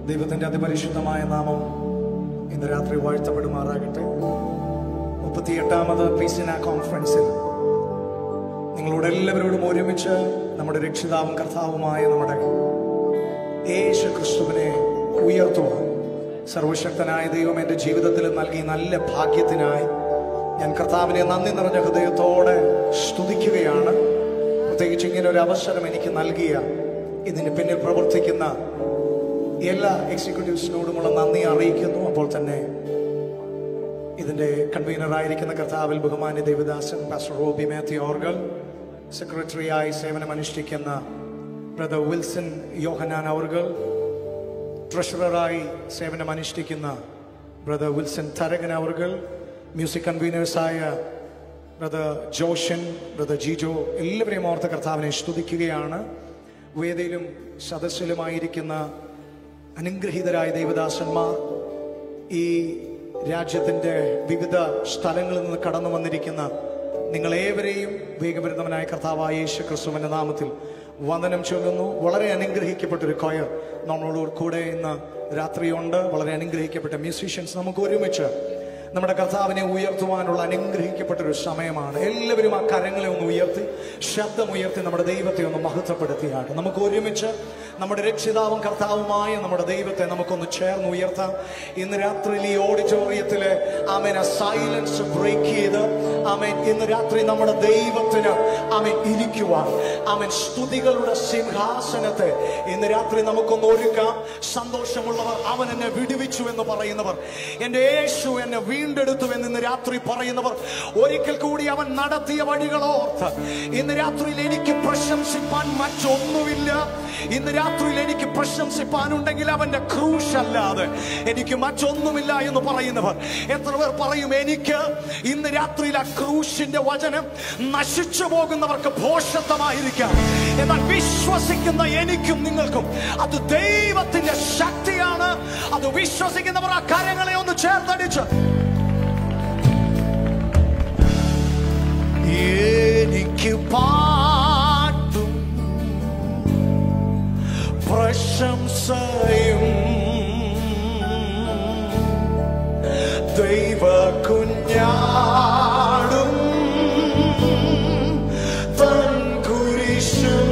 ദൈവത്തിന്റെ അതിപരിശുദ്ധമായ നാമം ഇന്ന് രാത്രി വാഴ്ത്തപ്പെടുമാറാകട്ടെ മുപ്പത്തിയെട്ടാമത് പീസിന കോൺഫറൻസിൽ നിങ്ങളോട് എല്ലാവരോടും ഒരുമിച്ച് നമ്മുടെ രക്ഷിതാവും കർത്താവുമായ നമ്മുടെ യേശു ക്രിസ്തുവിനെ ഉയർത്തുവാൻ സർവശക്തനായ ദൈവം എൻ്റെ ജീവിതത്തിൽ നൽകി നല്ല ഭാഗ്യത്തിനായി ഞാൻ കർത്താവിനെ നന്ദി നിറഞ്ഞ ഹൃദയത്തോടെ സ്തുതിക്കുകയാണ് പ്രത്യേകിച്ച് ഇങ്ങനെ ഒരു അവസരം എനിക്ക് നൽകിയ ഇതിന് പിന്നിൽ പ്രവർത്തിക്കുന്ന എല്ലാ എക്സിക്യൂട്ടീവ്സിനോടുമുള്ള നന്ദി അറിയിക്കുന്നു അപ്പോൾ തന്നെ ഇതിന്റെ കൺവീനറായിരിക്കുന്ന കർത്താവിൽ ബഹുമാന്യ ദേവദാസൻ പാസ്റ്റർ റോബി മാത്യു ഓർഗൽ സെക്രട്ടറിയായി സേവനമനുഷ്ഠിക്കുന്ന ബ്രദർ വിൽസൺ യോഹനാൻ അവർകൾ ട്രഷററായി സേവനമനുഷ്ഠിക്കുന്ന ബ്രദർ വിൽസൺ തരകൻ അവർകൾ മ്യൂസിക് കൺവീനേഴ്സായ ബ്രദർ ജോഷൻ ബ്രദർ ജിജോ എല്ലാവരെയും ഓർത്ത് കർത്താവിനെ സ്തുതിക്കുകയാണ് വേദിയിലും സദസ്സിലുമായിരിക്കുന്ന അനുഗ്രഹീതരായ ദേവദാസന്മാർ ഈ രാജ്യത്തിൻ്റെ വിവിധ സ്ഥലങ്ങളിൽ നിന്ന് കടന്നു വന്നിരിക്കുന്ന നിങ്ങളേവരെയും വേഗപരിതമനായ കർത്താവായ യേശു ക്രിസ്തുവിന്റെ നാമത്തിൽ വന്ദനം ചൊല്ലുന്നു വളരെ അനുഗ്രഹിക്കപ്പെട്ട ഒരു കൊയർ നമ്മളോട് കൂടെ ഇന്ന് രാത്രിയുണ്ട് വളരെ അനുഗ്രഹിക്കപ്പെട്ട മ്യൂസീഷ്യൻസ് നമുക്ക് ഒരുമിച്ച് നമ്മുടെ കർത്താവിനെ ഉയർത്തുവാനുള്ള അനുഗ്രഹിക്കപ്പെട്ട ഒരു സമയമാണ് എല്ലാവരും ആ കരങ്ങളെ ഒന്ന് ഉയർത്തി ശബ്ദം ഉയർത്തി നമ്മുടെ ദൈവത്തെ ഒന്ന് മഹത്വപ്പെടുത്തിയാണ് നമുക്ക് ഒരുമിച്ച് നമ്മുടെ രക്ഷിതാവും കർത്താവുമായ നമ്മുടെ ദൈവത്തെ നമുക്കൊന്ന് ചേർന്ന് ഉയർത്താം ഇന്ന് രാത്രിയിൽ ഈ ഓഡിറ്റോറിയത്തിലെ ആമേൻ ആ സൈലൻസ് ബ്രേക്ക് ചെയ്ത് ആമേൻ ഇന്ന് രാത്രി നമ്മുടെ ദൈവത്തിന് ആമേൻ ഇരിക്കുവാൻ ആമേൻ സ്തുതികളുടെ സിംഹാസനത്തെ ഇന്ന് രാത്രി നമുക്കൊന്ന് ഒരുക്കാം സന്തോഷമുള്ളവർ അവൻ എന്നെ വിടുവിച്ചു എന്ന് പറയുന്നവർ എൻ്റെ യേശു എന്നെ വീണ്ടെടുത്തു എന്ന് ഇന്ന് രാത്രി പറയുന്നവർ ഒരിക്കൽ കൂടി അവൻ നടത്തിയ വഴികളോർത്ത് ഇന്ന് രാത്രിയിൽ എനിക്ക് പ്രശംസിപ്പാൻ മറ്റൊന്നുമില്ല ഇന്ന് രാത്രിയിൽ എനിക്ക് പ്രശംസിപ്പാനുണ്ടെങ്കിൽ അവന്റെ ക്രൂശ് അല്ലാതെ എനിക്ക് മറ്റൊന്നുമില്ല എന്ന് പറയുന്നവർ എത്ര പേർ പറയും എനിക്ക് ഇന്ന് രാത്രിയിൽ ആ ക്രൂശിന്റെ വചനം നശിച്ചു പോകുന്നവർക്ക് ഭോഷത്വമായിരിക്കാം എന്നാൽ വിശ്വസിക്കുന്ന എനിക്കും നിങ്ങൾക്കും അത് ദൈവത്തിന്റെ ശക്തിയാണ് അത് വിശ്വസിക്കുന്നവർ ആ കരങ്ങളെ ഒന്ന് ചേർത്തടിച്ച് എനിക്ക് പാട്ടും പ്രശംസയും ദൈവ കുഞ്ഞാടും തൻ കുരിശും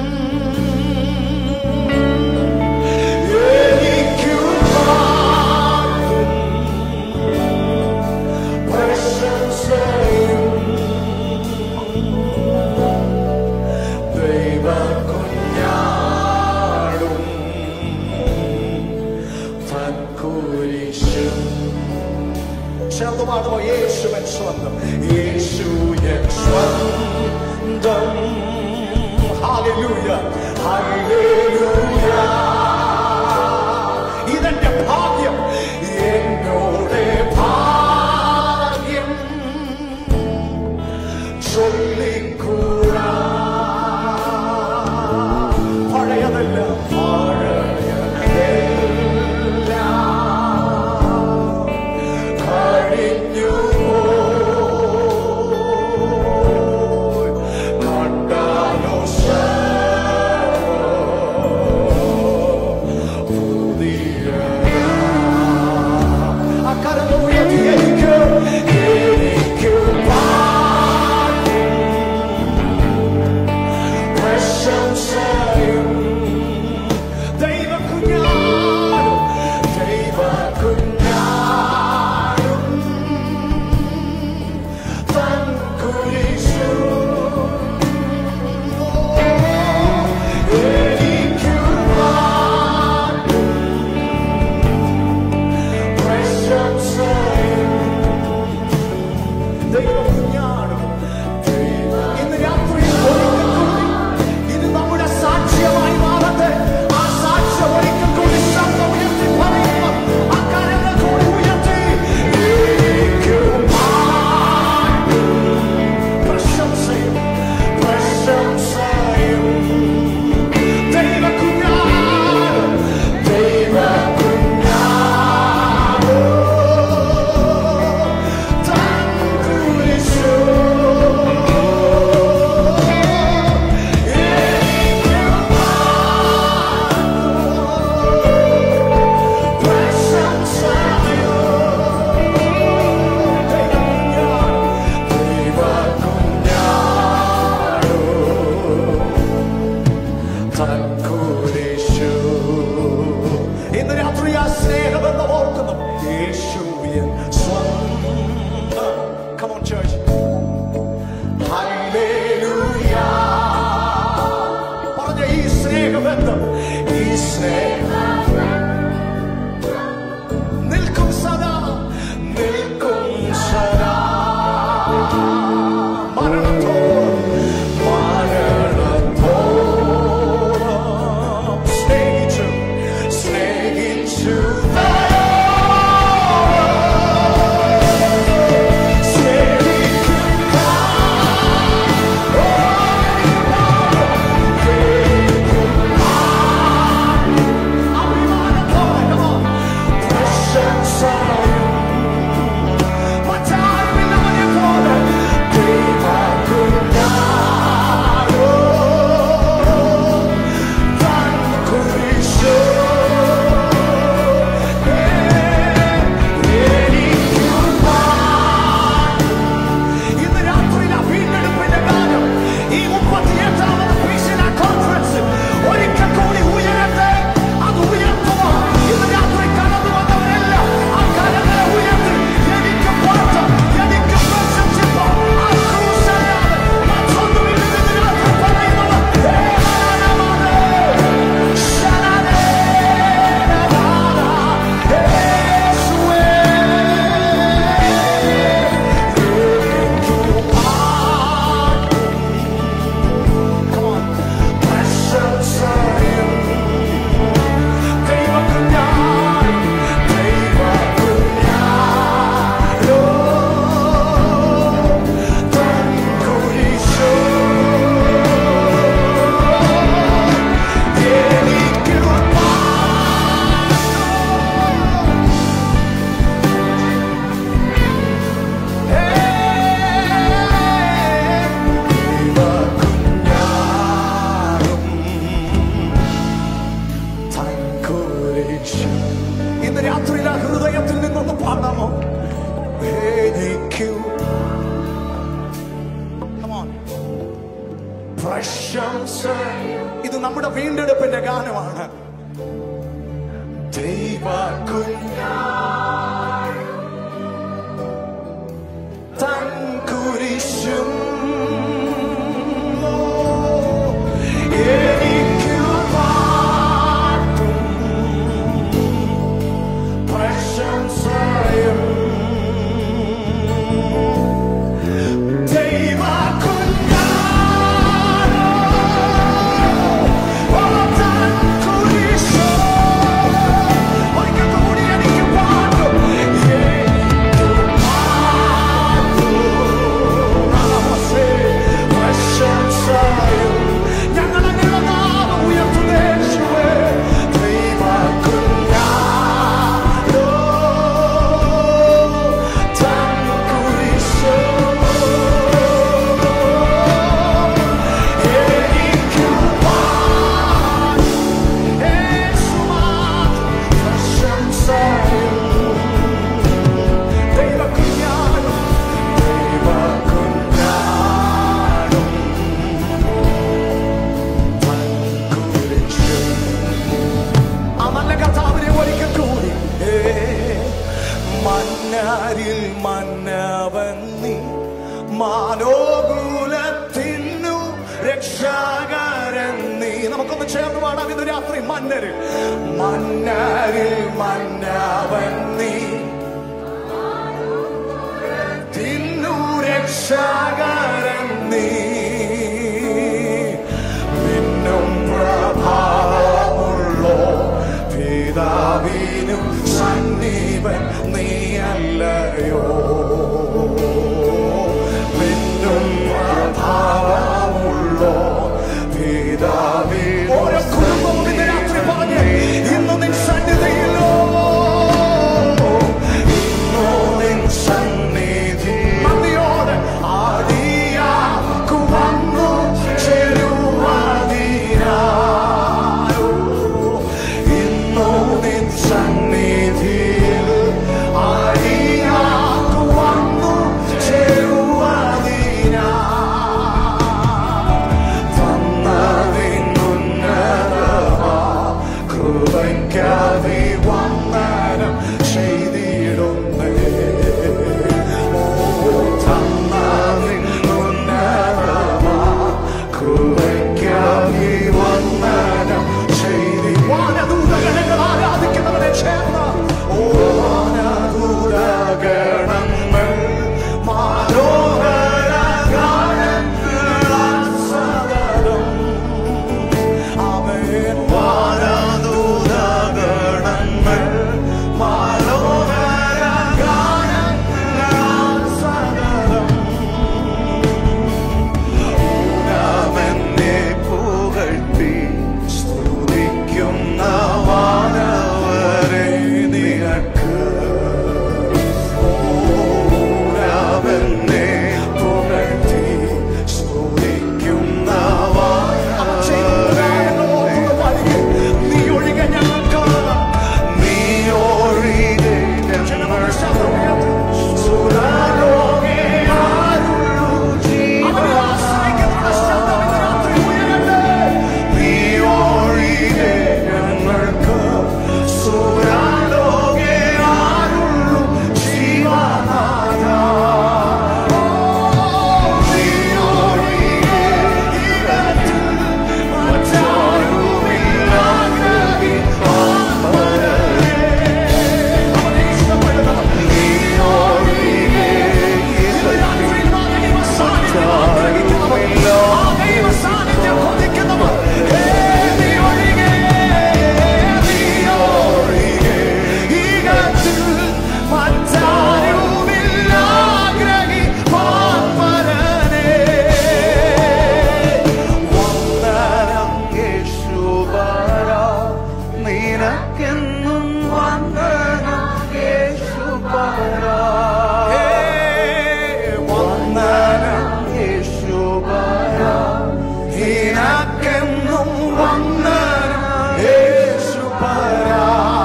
എനിക്കു പാട്ടും പ്രശംസയും ദൈവ കുഞ്ഞാടും തൻ കുരിശും ചേർന്ന് പാടുമോ യേശുവൻ സ്വന്തം യേശു എൻ സ്വന്തം ഹല്ലേലൂയ ഹല്ലേലൂയ ഇതെന്റെ ഭാഗ്യം എന്നോട് ഭാഗ്യം ചൊല്ലിക്കൂടാ പഴയതല്ല പഴയതെല്ലാം കഴിഞ്ഞു പോയി. കണ്ടാലോ ആ കരങ്ങൾ ഉയർത്തി എനിക്ക് എനിക്ക് പാടും പ്രശംസ ഇത് നമ്മുടെ വീണ്ടെടുപ്പിന്റെ ഗാനമാണ് ദൈവ തൻ കുരിശും എനിക്കു പാട്ടും പ്രശംസയും ദൈവ ഒരിക്കൽ കൂടി എനിക്ക് പാട്ടും എനിക്കു പാട്ടും നമസ്തേ പ്രശംസയും ഞങ്ങൾ അങ്ങയുടെ നാമം ഉയർത്തുന്നു യേശുവേ ദൈവ കുഞ്ഞാടോ തൻ കുരിശോ എനിക്കു പാടും യേശു മാത്രം പ്രശംസയും ദൈവ കുഞ്ഞാടോ ദൈവ കുഞ്ഞാടോ ആ നല്ല കർത്താവിനെ ഒരിക്കൽ കൂടി ഏ, മന്നാരിൽ മന്നവൻ നീ മാനോകുലത്തിനു രക്ഷാകരൻ നീ നമുക്കൊന്ന് ചേർന്ന് പാടാം ഇന്ന് രാത്രി മന്നരിൽ മന്നാരിൽ മന്നവൻ നീ തിന്നു രക്ഷാകരൻ നീ മിന്നും പ്രഭാവമുള്ളോ പിതാവിനും സന്നിപൻ നീയല്ലയോ മിന്നും പ്രഭാവമുള്ളോ പിതാവിനും ഓരോ കുടുംബവും ഇന്ന് രാത്രി പറഞ്ഞ് ഇന്ന് നിൻ സന്നിധിയിലോ ഇന്നോ നിൻ സന്നിധി നന്ദിയോടെ ആദിയാക്കു വന്നു ചേരുവാതിനായോ ഇന്നോ നിൻ സന്നിധിയിൽ ആദിയാക്കു വന്നു ചേരുവാതിനാ തന്നതിന്നുന്നതമാ കൃപയ്ക്കാതി വന്ദനം ചെയ്തിടുന്നേ ഓ തന്നതിന്നുന്നതമാ കൃപയ്ക്കാതി വന്ദനം ചെയ്തി വാനദൂതഗണങ്ങൾ ആരാധിക്കുന്നവരെ ചേർന്ന് ഓ വാനദൂതഗണങ്ങൾ മനോഹര ഗാനങ്ങളാൽ സകലം ആമേൻ വാനദൂതഗണങ്ങൾ മനോഹര ഗാനങ്ങളാൽ സകലം ഊനമെന്നെ പുകഴ്ത്തി സ്തുതിക്കുന്ന വാനവരെ നിനക്ക് ഊനമെന്നെ പുകഴ്ത്തി സ്തുതിക്കുന്ന വാനവരെ നീ ഒഴികെ ഞങ്ങൾക്ക് നീ ഒഴികെ ഞങ്ങൾ സുരലോകെ ആരുള്ളൂ ജീവൻ നീ ഒഴികെ ഞങ്ങൾക്ക് സുരലോകെ ആരുള്ളൂ ജീവനാഥ നീ ഒഴികെ ഇടത്തിൽ മറ്റാരുമില്ലാതെ ആത്മരേ അവനെ ഇഷ്ടപ്പെടുന്നവർ നീ ഒഴികെ ഇടത്തിൽ നിനക്കെന്നും വന്ദനം യേശുപരാ വന്ദനം യേശുപരാ നിനക്കെന്നും വന്ദനം യേശുപരാ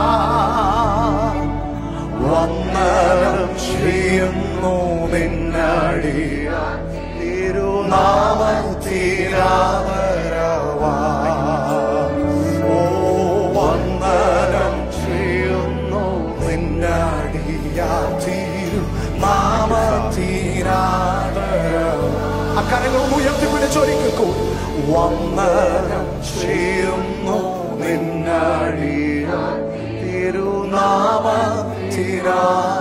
വന്ദനം ചെയ്യുന്നു നിന്നടി തിരുനാമത്തിനാ കരങ്ങളും ഉയർത്തിപ്പിടിച്ചൊരിക്കൽ കൂടി വന്ദനം ചെയ്യുന്നു നിന്നടിയ തിരുനാമ തിരാ